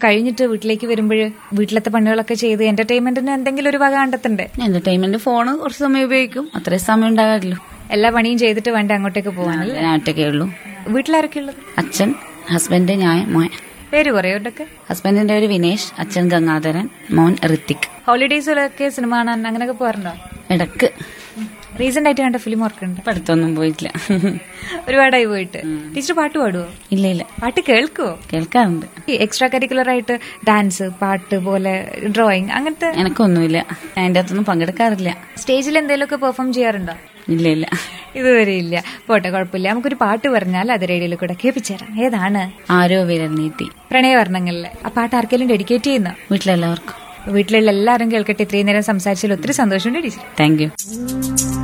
കഴിഞ്ഞിട്ട് വീട്ടിലേക്ക് വരുമ്പോൾ വീട്ടിലത്തെ പണികളൊക്കെ ചെയ്ത് എന്റർടൈൻമെന്റിന് എന്തെങ്കിലും ഒരു വക കണ്ടെത്തണ്ടേ എന്റർടൈൻമെന്റ് ഫോണ് കുറച്ച് സമയം ഉപയോഗിക്കും അത്രയും സമയം ഉണ്ടാകാറില്ലോ എല്ലാ പണിയും ചെയ്തിട്ട് വേണ്ട അങ്ങോട്ടേക്ക് പോകാനല്ലേ ഞാൻ ഒറ്റയ്ക്കേ ഉള്ളൂ വീട്ടിലാരൊക്കെ ഉള്ളത് അച്ഛൻ ഹസ്ബൻഡ് ഞാൻ മോൻ പേര് പറയോട്ടൊക്കെ ഹസ്ബൻഡിന്റെ ഒരു വിനേഷ് അച്ഛൻ ഗംഗാധരൻ മോൻ ഋത്തിക് ഹോളിഡേയ്സിലൊക്കെ സിനിമ കാണാൻ അങ്ങനെയൊക്കെ പോകാറുണ്ടോ ഇടക്ക് റീസെന്റ് ആയിട്ട് കണ്ട ഫിലിം ഓർക്കുന്നുണ്ട് ഇപ്പൊ അടുത്തൊന്നും പോയിട്ടില്ല ഒരുപാടായി പോയിട്ട് ടീച്ചർ പാട്ട് പാടുവോ ഇല്ല ഇല്ല പാട്ട് കേൾക്കുവോ കേൾക്കാറുണ്ട് ഈ എക്സ്ട്രാ കരിക്കുലർ ആയിട്ട് ഡാൻസ് പാട്ട് പോലെ ഡ്രോയിങ് അങ്ങനത്തെ എനക്കൊന്നുമില്ല ഞാൻ അതിന്റെ അകത്തൊന്നും പങ്കെടുക്കാറില്ല സ്റ്റേജിൽ എന്തെങ്കിലുമൊക്കെ പെർഫോം ചെയ്യാറുണ്ടോ ഇല്ല ഇല്ല ഇതുവരെ ഇല്ല പോട്ടെ കുഴപ്പമില്ല നമുക്കൊരു പാട്ട് പറഞ്ഞാൽ അത് റേഡിയോയിൽ കൂടെ കേൾപ്പിച്ചേരാം ഏതാണ് ആരോ വിരൽ നീട്ടി പ്രണയവർണ്ണങ്ങളിലെ ആ പാട്ട് ആർക്കെങ്കിലും ഡെഡിക്കേറ്റ് ചെയ്യുന്ന വീട്ടിലെല്ലാവർക്കും വീട്ടിലുള്ള എല്ലാവരും കേൾക്കട്ടെ ഇത്രയും നേരം സംസാരിച്ചതിൽ ഒത്തിരി സന്തോഷമുണ്ട് ടീച്ചർ താങ്ക് യു